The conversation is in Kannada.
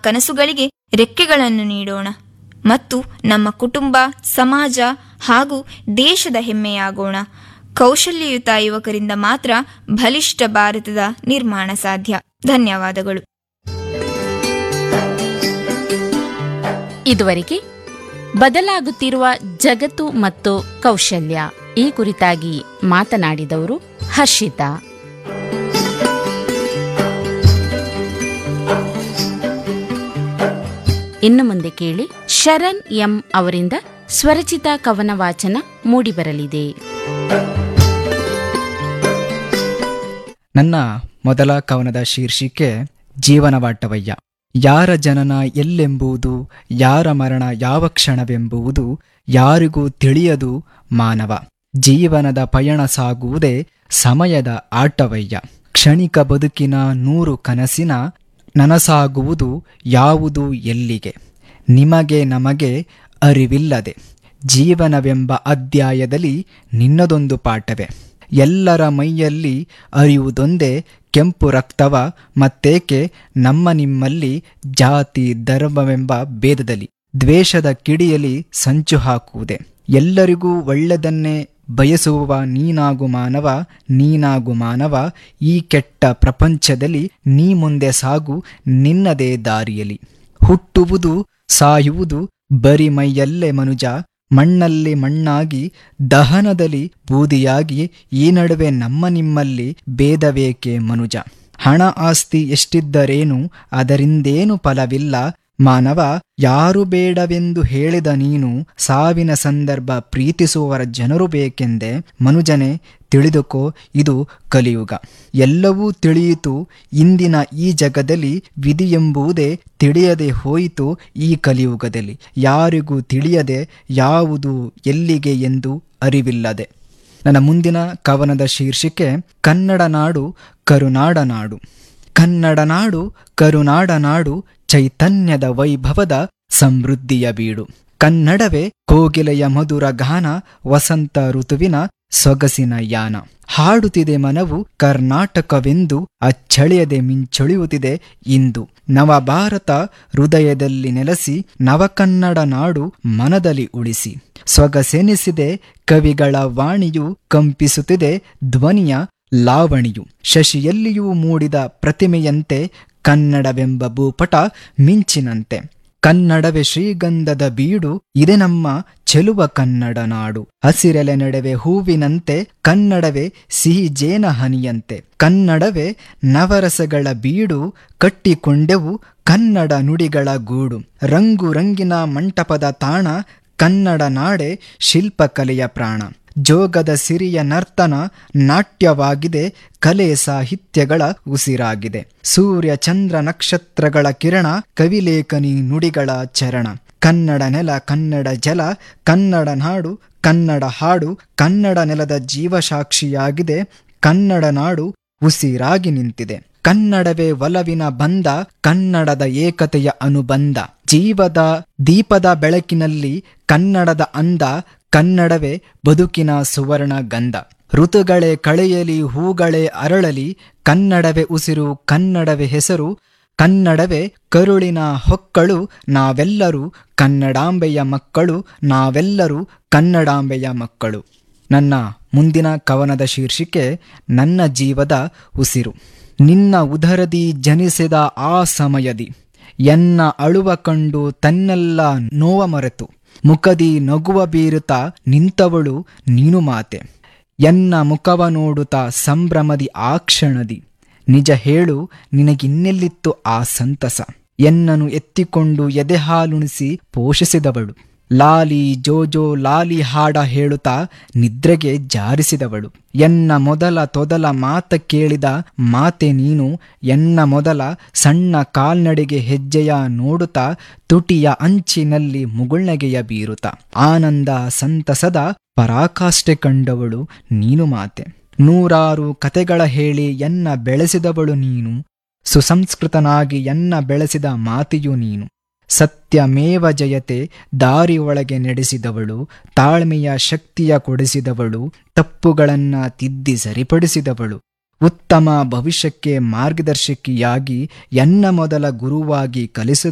ಕನಸುಗಳಿಗೆ ರೆಕ್ಕೆಗಳನ್ನು ನೀಡೋಣ ಮತ್ತು ನಮ್ಮ ಕುಟುಂಬ ಸಮಾಜ ಹಾಗೂ ದೇಶದ ಹೆಮ್ಮೆಯಾಗೋಣ ಕೌಶಲ್ಯಯುತ ಯುವಕರಿಂದ ಮಾತ್ರ ಬಲಿಷ್ಠ ಭಾರತದ ನಿರ್ಮಾಣ ಸಾಧ್ಯ ಧನ್ಯವಾದಗಳು ಇದುವರೆಗೆ ಬದಲಾಗುತ್ತಿರುವ ಜಗತ್ತು ಮತ್ತು ಕೌಶಲ್ಯ ಈ ಕುರಿತಾಗಿ ಮಾತನಾಡಿದವರು ಹರ್ಷಿತಾ ಇನ್ನು ಮುಂದೆ ಕೇಳಿ ಶರಣ್ ಎಂ ಅವರಿಂದ ಸ್ವರಚಿತ ಕವನ ವಾಚನ ಮೂಡಿಬರಲಿದೆ ನನ್ನ ಮೊದಲ ಕವನದ ಶೀರ್ಷಿಕೆ ಜೀವನವಾಟವಯ್ಯ ಯಾರ ಜನನ ಎಲ್ಲೆಂಬುದು ಯಾರ ಮರಣ ಯಾವ ಕ್ಷಣವೆಂಬುದು ಯಾರಿಗೂ ತಿಳಿಯದು ಮಾನವ ಜೀವನದ ಪಯಣ ಸಾಗುವುದೇ ಸಮಯದ ಆಟವಯ್ಯ ಕ್ಷಣಿಕ ಬದುಕಿನ ನೂರು ಕನಸಿನ ನನಸಾಗುವುದು ಯಾವುದು ಎಲ್ಲಿಗೆ ನಿಮಗೆ ನಮಗೆ ಅರಿವಿಲ್ಲದೆ ಜೀವನವೆಂಬ ಅಧ್ಯಾಯದಲ್ಲಿ ನಿನ್ನದೊಂದು ಪಾಠವೇ ಎಲ್ಲರ ಮೈಯಲ್ಲಿ ಅರಿಯುವುದೊಂದೇ ಕೆಂಪು ರಕ್ತವ ಮತ್ತೇಕೆ ನಮ್ಮ ನಿಮ್ಮಲ್ಲಿ ಜಾತಿ ಧರ್ಮವೆಂಬ ಭೇದದಲ್ಲಿ ದ್ವೇಷದ ಕಿಡಿಯಲ್ಲಿ ಸಂಚು ಹಾಕುವುದೇ ಎಲ್ಲರಿಗೂ ಒಳ್ಳೆದನ್ನೇ ಬಯಸುವ ನೀನಾಗು ಮಾನವ ನೀನಾಗು ಮಾನವ ಈ ಕೆಟ್ಟ ಪ್ರಪಂಚದಲ್ಲಿ ನೀ ಮುಂದೆ ಸಾಗು ನಿನ್ನದೇ ದಾರಿಯಲಿ ಹುಟ್ಟುವುದು ಸಾಯುವುದು ಬರಿ ಮೈಯಲ್ಲೇ ಮನುಜ ಮಣ್ಣಲ್ಲಿ ಮಣ್ಣಾಗಿ ದಹನದಲ್ಲಿ ಬೂದಿಯಾಗಿ ಈ ನಡುವೆ ನಮ್ಮ ನಿಮ್ಮಲ್ಲಿ ಭೇದವೇಕೆ ಮನುಜ ಹಣ ಆಸ್ತಿ ಎಷ್ಟಿದ್ದರೇನು ಅದರಿಂದೇನು ಫಲವಿಲ್ಲ ಮಾನವ ಯಾರು ಬೇಡವೆಂದು ಹೇಳಿದ ನೀನು ಸಾವಿನ ಸಂದರ್ಭ ಪ್ರೀತಿಸುವವರ ಜನರು ಬೇಕೆಂದೆ ಮನುಜನೆ ತಿಳಿದುಕೋ ಇದು ಕಲಿಯುಗ ಎಲ್ಲವೂ ತಿಳಿಯಿತು ಇಂದಿನ ಈ ಜಗದಲ್ಲಿ ವಿಧಿ ಎಂಬುದೇ ತಿಳಿಯದೆ ಹೋಯಿತು ಈ ಕಲಿಯುಗದಲ್ಲಿ ಯಾರಿಗೂ ತಿಳಿಯದೆ ಯಾವುದು ಎಲ್ಲಿಗೆ ಎಂದು ಅರಿವಿಲ್ಲದೆ ನನ್ನ ಮುಂದಿನ ಕವನದ ಶೀರ್ಷಿಕೆ ಕನ್ನಡ ನಾಡು ಕರುನಾಡ ನಾಡು ಕನ್ನಡ ನಾಡು ಕರುನಾಡ ನಾಡು ಚೈತನ್ಯದ ವೈಭವದ ಸಮೃದ್ಧಿಯ ಬೀಡು ಕನ್ನಡವೇ ಕೋಗಿಲೆಯ ಮಧುರ ಗಾನ ವಸಂತ ಋತುವಿನ ಸೊಗಸಿನ ಯಾನ ಹಾಡುತ್ತಿದೆ ಮನವು ಕರ್ನಾಟಕವೆಂದು ಅಚ್ಚಳಿಯದೆ ಮಿಂಚೊಳಿಯುತ್ತಿದೆ ಇಂದು ನವಭಾರತ ಹೃದಯದಲ್ಲಿ ನೆಲೆಸಿ ನವಕನ್ನಡ ನಾಡು ಮನದಲ್ಲಿ ಉಳಿಸಿ ಸೊಗಸೆನಿಸಿದೆ ಕವಿಗಳ ವಾಣಿಯು ಕಂಪಿಸುತ್ತಿದೆ ಧ್ವನಿಯ ಲಾವಣಿಯು ಶಶಿಯಲ್ಲಿಯೂ ಮೂಡಿದ ಪ್ರತಿಮೆಯಂತೆ ಕನ್ನಡವೆಂಬ ಭೂಪಟ ಮಿಂಚಿನಂತೆ ಕನ್ನಡವೇ ಶ್ರೀಗಂಧದ ಬೀಡು ಇದೆ ನಮ್ಮ ಚೆಲುವ ಕನ್ನಡ ನಾಡು ಹಸಿರೆಲೆ ನಡುವೆ ಹೂವಿನಂತೆ ಕನ್ನಡವೇ ಸಿಹಿ ಜೇನ ಹನಿಯಂತೆ ಕನ್ನಡವೇ ನವರಸಗಳ ಬೀಡು ಕಟ್ಟಿಕೊಂಡೆವು ಕನ್ನಡ ನುಡಿಗಳ ಗೂಡು ರಂಗು ರಂಗಿನ ಮಂಟಪದ ತಾಣ ಕನ್ನಡ ನಾಡೆ ಶಿಲ್ಪಕಲೆಯ ಪ್ರಾಣ ಜೋಗದ ಸಿರಿಯ ನರ್ತನ ನಾಟ್ಯವಾಗಿದೆ ಕಲೆ ಸಾಹಿತ್ಯಗಳ ಉಸಿರಾಗಿದೆ ಸೂರ್ಯ ಚಂದ್ರ ನಕ್ಷತ್ರಗಳ ಕಿರಣ ಕವಿಲೇಖನಿ ನುಡಿಗಳ ಚರಣ ಕನ್ನಡ ನೆಲ ಕನ್ನಡ ಜಲ ಕನ್ನಡ ನಾಡು ಕನ್ನಡ ಹಾಡು ಕನ್ನಡ ನೆಲದ ಜೀವಸಾಕ್ಷಿಯಾಗಿದೆ ಕನ್ನಡ ನಾಡು ಉಸಿರಾಗಿ ನಿಂತಿದೆ ಕನ್ನಡವೇ ಒಲವಿನ ಬಂಧ ಕನ್ನಡದ ಏಕತೆಯ ಅನುಬಂಧ ಜೀವದ ದೀಪದ ಬೆಳಕಿನಲ್ಲಿ ಕನ್ನಡದ ಅಂದ ಕನ್ನಡವೇ ಬದುಕಿನ ಸುವರ್ಣ ಗಂಧ ಋತುಗಳೇ ಕಳೆಯಲಿ ಹೂಗಳೇ ಅರಳಲಿ ಕನ್ನಡವೇ ಉಸಿರು ಕನ್ನಡವೇ ಹೆಸರು ಕನ್ನಡವೇ ಕರುಳಿನ ಹೊಕ್ಕಳು ನಾವೆಲ್ಲರೂ ಕನ್ನಡಾಂಬೆಯ ಮಕ್ಕಳು ನಾವೆಲ್ಲರೂ ಕನ್ನಡಾಂಬೆಯ ಮಕ್ಕಳು ನನ್ನ ಮುಂದಿನ ಕವನದ ಶೀರ್ಷಿಕೆ ನನ್ನ ಜೀವದ ಉಸಿರು ನಿನ್ನ ಉದರದಿ ಜನಿಸಿದ ಆ ಸಮಯದಿ ಎನ್ನ ಅಳುವ ಕಂಡು ತನ್ನೆಲ್ಲ ನೋವ ಮರೆತು ಮುಖದಿ ನಗುವ ಬೀರುತ್ತಾ ನಿಂತವಳು ನೀನು ಮಾತೆ ಎನ್ನ ಮುಖವ ನೋಡುತ್ತಾ ಸಂಭ್ರಮದಿ ಆ ಕ್ಷಣದಿ ನಿಜ ಹೇಳು ನಿನಗಿನ್ನೆಲ್ಲಿತ್ತು ಆ ಸಂತಸ ಎನ್ನನು ಎತ್ತಿಕೊಂಡು ಎದೆ ಹಾಲುಣಿಸಿ ಪೋಷಿಸಿದವಳು ಲಾಲಿ ಜೋಜೋ ಲಾಲಿ ಹಾಡ ಹೇಳುತ್ತಾ ನಿದ್ರೆಗೆ ಜಾರಿಸಿದವಳು ಎನ್ನ ಮೊದಲ ತೊದಲ ಮಾತ ಕೇಳಿದ ಮಾತೆ ನೀನು ಎನ್ನ ಮೊದಲ ಸಣ್ಣ ಕಾಲ್ನಡೆಗೆ ಹೆಜ್ಜೆಯ ನೋಡುತ್ತಾ ತುಟಿಯ ಅಂಚಿನಲ್ಲಿ ಮುಗುಳ್ನಗೆಯ ಬೀರುತ್ತ ಆನಂದ ಸಂತಸದ ಪರಾಕಾಷ್ಠೆ ಕಂಡವಳು ನೀನು ಮಾತೆ ನೂರಾರು ಕತೆಗಳ ಹೇಳಿ ಎನ್ನ ಬೆಳೆಸಿದವಳು ನೀನು ಸುಸಂಸ್ಕೃತನಾಗಿ ಎನ್ನ ಬೆಳೆಸಿದ ಮಾತೆಯು ನೀನು ಸತ್ಯಮೇವ ಜಯತೆ ದಾರಿ ಒಳಗೆ ನಡೆಸಿದವಳು ತಾಳ್ಮೆಯ ಶಕ್ತಿಯ ಕೊಡಿಸಿದವಳು ತಪ್ಪುಗಳನ್ನ ತಿದ್ದಿ ಸರಿಪಡಿಸಿದವಳು ಉತ್ತಮ ಭವಿಷ್ಯಕ್ಕೆ ಮಾರ್ಗದರ್ಶಕಿಯಾಗಿ ಎನ್ನ ಮೊದಲ ಗುರುವಾಗಿ ಕಲಿಸಿದ